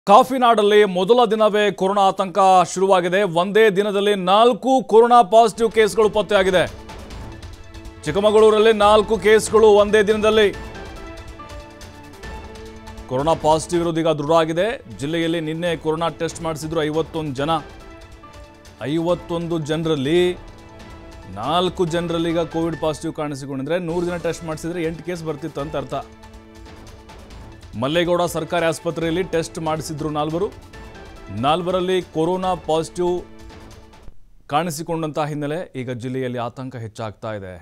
ಕಾಫಿನಾಡಲ್ಲಿ ಮೊದಲ ದಿನವೇ ಕೊರೋನಾ ಆತಂಕ ಶುರುವಾಗಿದೆ ಒಂದೇ ದಿನದಲ್ಲಿ ನಾಲ್ಕು ಕೊರೋನಾ ಪಾಸಿಟಿವ್ ಕೇಸ್ಗಳು ಪತ್ತೆಯಾಗಿದೆ ಚಿಕ್ಕಮಗಳೂರಲ್ಲಿ ನಾಲ್ಕು ಕೇಸ್ಗಳು ಒಂದೇ ದಿನದಲ್ಲಿ ಕೊರೋನಾ ಪಾಸಿಟಿವ್ ಇರೋದೀಗ ದೃಢ ಆಗಿದೆ ಜಿಲ್ಲೆಯಲ್ಲಿ ನಿನ್ನೆ ಕೊರೋನಾ ಟೆಸ್ಟ್ ಮಾಡಿಸಿದ್ರು ಐವತ್ತೊಂದು ಜನ ಐವತ್ತೊಂದು ಜನರಲ್ಲಿ ನಾಲ್ಕು ಜನರಲ್ಲಿ ಈಗ ಕೋವಿಡ್ ಪಾಸಿಟಿವ್ ಕಾಣಿಸಿಕೊಂಡಿದ್ರೆ ನೂರು ಜನ ಟೆಸ್ಟ್ ಮಾಡಿಸಿದ್ರೆ ಎಂಟು ಕೇಸ್ ಬರ್ತಿತ್ತು ಅಂತ ಅರ್ಥ ಮಲ್ಲೇಗೌಡ ಸರ್ಕಾರಿ ಆಸ್ಪತ್ರೆಯಲ್ಲಿ ಟೆಸ್ಟ್ ಮಾಡಿಸಿದ್ರು ನಾಲ್ವರು ನಾಲ್ವರಲ್ಲಿ ಕೊರೋನಾ ಪಾಸಿಟಿವ್ ಕಾಣಿಸಿಕೊಂಡಂಥ ಹಿನ್ನೆಲೆ ಈಗ ಜಿಲ್ಲೆಯಲ್ಲಿ ಆತಂಕ ಹೆಚ್ಚಾಗ್ತಾ ಇದೆ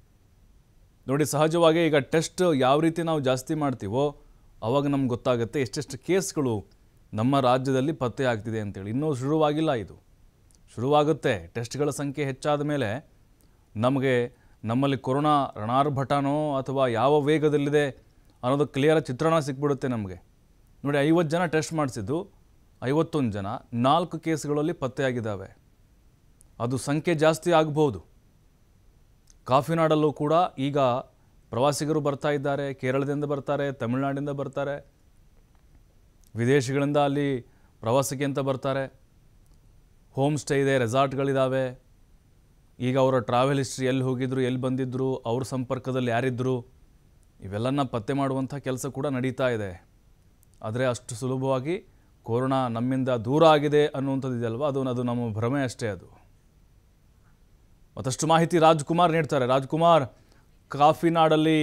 ನೋಡಿ ಸಹಜವಾಗಿ ಈಗ ಟೆಸ್ಟ್ ಯಾವ ರೀತಿ ನಾವು ಜಾಸ್ತಿ ಮಾಡ್ತೀವೋ ಅವಾಗ ನಮ್ಗೆ ಗೊತ್ತಾಗುತ್ತೆ ಎಷ್ಟೆಷ್ಟು ಕೇಸ್ಗಳು ನಮ್ಮ ರಾಜ್ಯದಲ್ಲಿ ಪತ್ತೆ ಆಗ್ತಿದೆ ಅಂತೇಳಿ ಇನ್ನೂ ಶುರುವಾಗಿಲ್ಲ ಇದು ಶುರುವಾಗುತ್ತೆ ಟೆಸ್ಟ್ಗಳ ಸಂಖ್ಯೆ ಹೆಚ್ಚಾದ ಮೇಲೆ ನಮಗೆ ನಮ್ಮಲ್ಲಿ ಕೊರೋನಾ ರಣಾರ್ಭಟನೋ ಅಥವಾ ಯಾವ ವೇಗದಲ್ಲಿದೆ ಅನ್ನೋದು ಕ್ಲಿಯರ್ ಚಿತ್ರಣ ಸಿಕ್ಬಿಡುತ್ತೆ ನಮಗೆ ನೋಡಿ ಐವತ್ತು ಜನ ಟೆಸ್ಟ್ ಮಾಡಿಸಿದ್ದು ಐವತ್ತೊಂದು ಜನ ನಾಲ್ಕು ಕೇಸ್ಗಳಲ್ಲಿ ಪತ್ತೆಯಾಗಿದ್ದಾವೆ ಅದು ಸಂಖ್ಯೆ ಜಾಸ್ತಿ ಆಗ್ಬೋದು ಕಾಫಿನಾಡಲ್ಲೂ ಕೂಡ ಈಗ ಪ್ರವಾಸಿಗರು ಬರ್ತಾ ಇದ್ದಾರೆ ಕೇರಳದಿಂದ ಬರ್ತಾರೆ ತಮಿಳುನಾಡಿಂದ ಬರ್ತಾರೆ ವಿದೇಶಗಳಿಂದ ಅಲ್ಲಿ ಪ್ರವಾಸಕ್ಕೆ ಅಂತ ಬರ್ತಾರೆ ಹೋಮ್ ಸ್ಟೇ ಇದೆ ರೆಸಾರ್ಟ್ಗಳಿದ್ದಾವೆ ಈಗ ಅವರ ಟ್ರಾವೆಲ್ ಹಿಸ್ಟ್ರಿ ಎಲ್ಲಿ ಹೋಗಿದ್ರು ಎಲ್ಲಿ ಬಂದಿದ್ದರು ಅವ್ರ ಸಂಪರ್ಕದಲ್ಲಿ ಯಾರಿದ್ದರು ಇವೆಲ್ಲನ ಪತ್ತೆ ಮಾಡುವಂಥ ಕೆಲಸ ಕೂಡ ನಡೀತಾ ಇದೆ ಆದರೆ ಅಷ್ಟು ಸುಲಭವಾಗಿ ಕೊರೋನಾ ನಮ್ಮಿಂದ ದೂರ ಆಗಿದೆ ಅನ್ನುವಂಥದ್ದು ಇದೆಯಲ್ವ ಅದು ಅದು ನಮ್ಮ ಭ್ರಮೆ ಅಷ್ಟೇ ಅದು ಮತ್ತಷ್ಟು ಮಾಹಿತಿ ರಾಜ್ಕುಮಾರ್ ನೀಡ್ತಾರೆ ರಾಜ್ಕುಮಾರ್ ಕಾಫಿನಾಡಲ್ಲಿ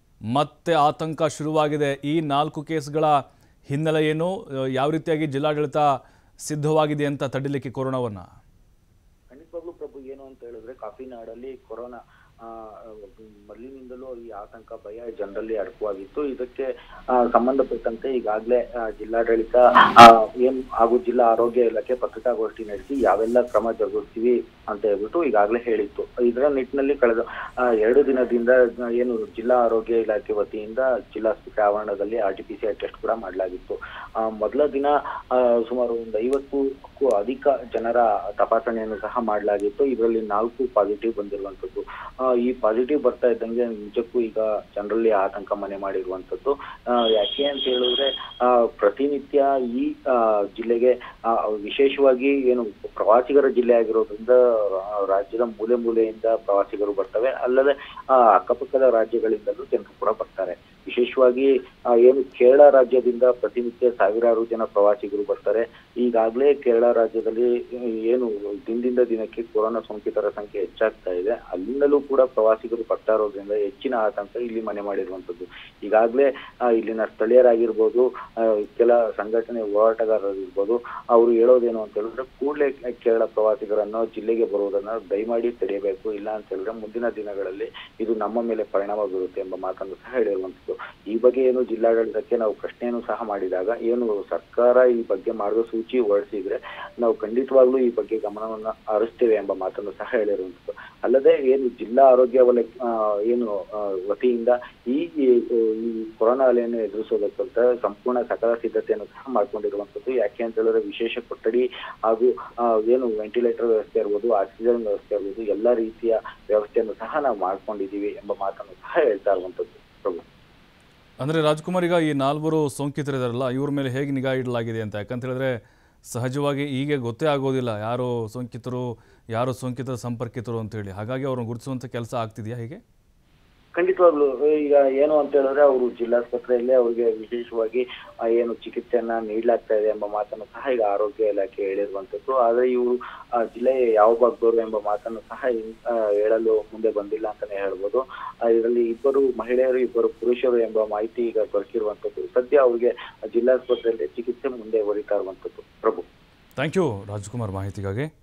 ಮತ್ತೆ ಆತಂಕ ಶುರುವಾಗಿದೆ ಈ ನಾಲ್ಕು ಕೇಸ್ಗಳ ಹಿನ್ನೆಲೆ ಏನು ಅಹ್, ಯಾವ ರೀತಿಯಾಗಿ ಜಿಲ್ಲಾಡಳಿತ ಸಿದ್ಧವಾಗಿದೆ ಅಂತ ತಡಿಲಿಕ್ಕೆ ಕೊರೋನಾವನ್ನು ಖಂಡಿತವಾಗ್ಲೂ ಪ್ರಭು ಏನು ಅಂತ ಹೇಳಿದ್ರೆ ಕಾಫಿನಾಡಲ್ಲಿ ಕೊರೋನಾ ಆ, ಮೊದಲಿನಿಂದಲೂ ಈ ಆತಂಕ ಭಯ ಜನರಲ್ಲಿ ಅಡಕವಾಗಿತ್ತು ಇದಕ್ಕೆ ಆ, ಸಂಬಂಧಪಟ್ಟಂತೆ ಈಗಾಗಲೇ ಜಿಲ್ಲಾಡಳಿತ ಆ, ಏನ್ ಹಾಗೂ ಜಿಲ್ಲಾ ಆರೋಗ್ಯ ಇಲಾಖೆ ಪತ್ರಿಕಾಗೋಷ್ಠಿ ನಡೆಸಿ ಯಾವೆಲ್ಲ ಕ್ರಮ ಜರುಗಿಸ್ತೀವಿ ಅಂತ ಹೇಳ್ಬಿಟ್ಟು ಈಗಾಗಲೇ ಹೇಳಿತ್ತು ಇದರ ನಿಟ್ಟಿನಲ್ಲಿ ಕಳೆದ ಆ, ಎರಡು ದಿನದಿಂದ ಏನು ಜಿಲ್ಲಾ ಆರೋಗ್ಯ ಇಲಾಖೆ ವತಿಯಿಂದ ಜಿಲ್ಲಾಸ್ಪತ್ರೆ ಆವರಣದಲ್ಲಿ R T P C R test ಕೂಡ ಮಾಡಲಾಗಿತ್ತು ಆ, ಮೊದಲ ದಿನ ಆ, ಸುಮಾರು ಒಂದು ಐವತ್ತಕ್ಕೂ ಅಧಿಕ ಜನರ ತಪಾಸಣೆಯನ್ನು ಸಹ ಮಾಡಲಾಗಿತ್ತು ಇದರಲ್ಲಿ ನಾಲ್ಕು ಪಾಸಿಟಿವ್ ಬಂದಿರುವಂತದ್ದು ಆ, ಈ ಪಾಸಿಟಿವ್ ಬರ್ತಾ ಇದ್ದಂಗೆ ನಿಜಕ್ಕೂ ಈಗ ಜನರಲ್ಲಿ ಆತಂಕ ಮನೆ ಮಾಡಿರುವಂತದ್ದು ಆ, ಯಾಕೆ ಅಂತ ಹೇಳಿದ್ರೆ ಆ, ಪ್ರತಿನಿತ್ಯ ಈ ಆ, ಜಿಲ್ಲೆಗೆ ಆ, ವಿಶೇಷವಾಗಿ ಏನು ಪ್ರವಾಸಿಗರ ಜಿಲ್ಲೆ ಆಗಿರೋದ್ರಿಂದ ಆ, ರಾಜ್ಯದ ಮೂಲೆ ಮೂಲೆಯಿಂದ ಪ್ರವಾಸಿಗರು ಬರ್ತವೆ ಅಲ್ಲದೆ ಆ, ಅಕ್ಕಪಕ್ಕದ ರಾಜ್ಯಗಳಿಂದಲೂ ಜನರು ಕೂಡ ಬರ್ತಾರೆ ವಿಶೇಷವಾಗಿ ಆ, ಏನು ಕೇರಳ ರಾಜ್ಯದಿಂದ ಪ್ರತಿನಿತ್ಯ ಸಾವಿರಾರು ಜನ ಪ್ರವಾಸಿಗರು ಬರ್ತಾರೆ ಈಗಾಗಲೇ ಕೇರಳ ರಾಜ್ಯದಲ್ಲಿ ಏನು ದಿನದಿಂದ ದಿನಕ್ಕೆ ಕೊರೋನಾ ಸೋಂಕಿತರ ಸಂಖ್ಯೆ ಹೆಚ್ಚಾಗ್ತಾ ಇದೆ ಅಲ್ಲಿಂದಲೂ ಕೂಡ ಪ್ರವಾಸಿಗರು ಬರ್ತಾ ಇರೋದ್ರಿಂದ ಹೆಚ್ಚಿನ ಆತಂಕ ಇಲ್ಲಿ ಮನೆ ಮಾಡಿರುವಂತದ್ದು ಈಗಾಗಲೇ ಆ, ಇಲ್ಲಿನ ಸ್ಥಳೀಯರಾಗಿರ್ಬೋದು ಆ, ಕೆಲ ಸಂಘಟನೆ ಹೋರಾಟಗಾರರಿರ್ಬೋದು ಅವರು ಹೇಳೋದೇನು ಅಂತ ಹೇಳಿದ್ರೆ ಕೂಡಲೇ ಕೇರಳ ಪ್ರವಾಸಿಗರನ್ನು ಜಿಲ್ಲೆಗೆ ಬರುವುದನ್ನ ದಯಮಾಡಿ ತಡೆಯಬೇಕು ಇಲ್ಲ ಅಂತ ಹೇಳಿದ್ರೆ ಮುಂದಿನ ದಿನಗಳಲ್ಲಿ ಇದು ನಮ್ಮ ಮೇಲೆ ಪರಿಣಾಮ ಬೀರುತ್ತೆ ಎಂಬ ಮಾತನ್ನು ಸಹ ಹೇಳಿರುವಂತದ್ದು ಈ ಬಗ್ಗೆ ಏನು ಜಿಲ್ಲಾಡಳಿತಕ್ಕೆ ನಾವು ಪ್ರಶ್ನೆಯನ್ನು ಸಹ ಮಾಡಿದಾಗ ಏನು ಸರ್ಕಾರ ಈ ಬಗ್ಗೆ ಮಾರ್ಗಸೂಚಿ ಹೊರಡಿಸಿದ್ರೆ ನಾವು ಖಂಡಿತವಾಗ್ಲೂ ಈ ಬಗ್ಗೆ ಗಮನವನ್ನ ಹರಿಸ್ತೇವೆ ಎಂಬ ಮಾತನ್ನು ಸಹ ಹೇಳಿರುವಂತದ್ದು ಅಲ್ಲದೆ ಏನು ಜಿಲ್ಲಾ ಆರೋಗ್ಯ ವಲಯ ಆ, ಏನು ಆ, ವತಿಯಿಂದ ಈ ಈ ಈ ಕೊರೋನಾ ಅಲೆಯನ್ನು ಎದುರಿಸೋದಕ್ಕಂತ ಸಂಪೂರ್ಣ ಸಕಲ ಸಿದ್ಧತೆಯನ್ನು ಸಹ ಮಾಡ್ಕೊಂಡಿರುವಂತದ್ದು ಯಾಕೆ ಅಂತ ಹೇಳಿದ್ರೆ ವಿಶೇಷ ಕೊಠಡಿ ಹಾಗೂ ಆ, ಏನು ವೆಂಟಿಲೇಟರ್ ವ್ಯವಸ್ಥೆ ಇರ್ಬೋದು ಆಕ್ಸಿಜನ್ ವ್ಯವಸ್ಥೆ ಇರ್ಬೋದು ಎಲ್ಲ ರೀತಿಯ ವ್ಯವಸ್ಥೆಯನ್ನು ಸಹ ನಾವು ಮಾಡ್ಕೊಂಡಿದೀವಿ ಎಂಬ ಮಾತನ್ನು ಸಹ ಹೇಳ್ತಾ ಇರುವಂತದ್ದು ಪ್ರಭು ಅಂದರೆ ರಾಜ್ಕುಮಾರ್ ಈಗ ಈ ನಾಲ್ವರು ಸೋಂಕಿತರಿದಾರಲ್ಲ ಇವ್ರ ಮೇಲೆ ಹೇಗೆ ನಿಗಾ ಇಡಲಾಗಿದೆ ಅಂತ ಯಾಕಂತ ಹೇಳಿದ್ರೆ ಸಹಜವಾಗಿ ಈಗ ಗೊತ್ತೇ ಆಗೋದಿಲ್ಲ ಯಾರು ಸೋಂಕಿತರು ಯಾರು ಸೋಂಕಿತರ ಸಂಪರ್ಕಿತರು ಅಂತೇಳಿ ಹಾಗಾಗಿ ಅವ್ರನ್ನ ಗುರುತಿಸುವಂಥ ಕೆಲಸ ಆಗ್ತಿದೆಯಾ ಹೀಗೆ ಖಂಡಿತವಾಗ್ಲು ಈಗ ಏನು ಅಂತ ಹೇಳಿದ್ರೆ ಅವರು ಜಿಲ್ಲಾಸ್ಪತ್ರೆಯಲ್ಲೇ ಅವ್ರಿಗೆ ವಿಶೇಷವಾಗಿ ಆ, ಏನು ಚಿಕಿತ್ಸೆಯನ್ನ ನೀಡಲಾಗ್ತಾ ಇದೆ ಎಂಬ ಮಾತನ್ನು ಸಹ ಈಗ ಆರೋಗ್ಯ ಇಲಾಖೆ ಹೇಳಿರುವಂತದ್ದು ಆದ್ರೆ ಇವರು ಆ, ಜಿಲ್ಲೆಯ ಯಾವ ಭಾಗದವರು ಎಂಬ ಮಾತನ್ನು ಸಹ ಇನ್- ಆ, ಹೇಳಲು ಮುಂದೆ ಬಂದಿಲ್ಲ ಅಂತಾನೆ ಹೇಳ್ಬೋದು ಆ, ಇದರಲ್ಲಿ ಇಬ್ಬರು ಮಹಿಳೆಯರು ಇಬ್ಬರು ಪುರುಷರು ಎಂಬ ಮಾಹಿತಿ ಈಗ ದೊರಕಿರುವಂತದ್ದು ಸದ್ಯ ಅವ್ರಿಗೆ ಜಿಲ್ಲಾಸ್ಪತ್ರೆಯಲ್ಲಿ ಚಿಕಿತ್ಸೆ ಮುಂದೆ ಹೊರಿತಾ ಇರುವಂತದ್ದು ಪ್ರಭು ಥ್ಯಾಂಕ್ ಯು ರಾಜ್ಕುಮಾರ್ ಮಾಹಿತಿಗಾಗಿ